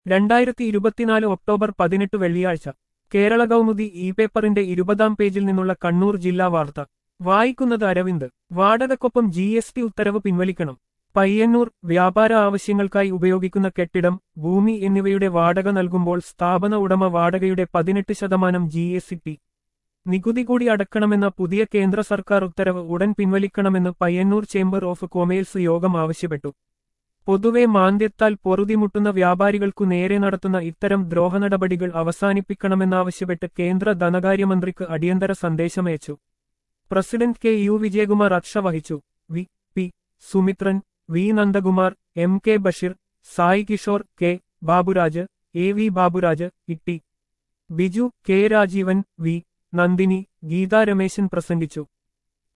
രണ്ടായിരത്തി ഇരുപത്തിനാല് ഒക്ടോബർ പതിനെട്ട് വെള്ളിയാഴ്ച കേരള കൗമുദി ഇ പേപ്പറിന്റെ ഇരുപതാം പേജിൽ നിന്നുള്ള കണ്ണൂർ ജില്ലാ വാർത്ത വായിക്കുന്നത് അരവിന്ദ് വാടകക്കൊപ്പം ജി എസ് ടി ഉത്തരവ് പിൻവലിക്കണം പയ്യന്നൂർ വ്യാപാര ആവശ്യങ്ങൾക്കായി ഉപയോഗിക്കുന്ന കെട്ടിടം ഭൂമി എന്നിവയുടെ വാടക നൽകുമ്പോൾ സ്ഥാപന ഉടമ വാടകയുടെ പതിനെട്ട് ശതമാനം ജി എസ് ടി നികുതി കൂടി അടക്കണമെന്ന പുതിയ കേന്ദ്ര സർക്കാർ ഉത്തരവ് ഉടൻ പിൻവലിക്കണമെന്ന് പയ്യന്നൂർ ചേംബർ ഓഫ് കൊമേഴ്സ് യോഗം ആവശ്യപ്പെട്ടു പൊതുവെ മാന്ദ്യത്താൽ പൊറുതിമുട്ടുന്ന വ്യാപാരികൾക്കു നേരെ നടത്തുന്ന ഇത്തരം ദ്രോഹനടപടികൾ അവസാനിപ്പിക്കണമെന്നാവശ്യപ്പെട്ട് കേന്ദ്ര ധനകാര്യമന്ത്രിക്ക് അടിയന്തര സന്ദേശമയച്ചു പ്രസിഡന്റ് കെ യു വിജയകുമാർ അക്ഷ വഹിച്ചു V P Sumithran V Nandakumar M K Basheer Sai Kishore K Baburaj A V Baburaj Itty Biju K Rajeevan V Nandini Geetha Rameshan പ്രസംഗിച്ചു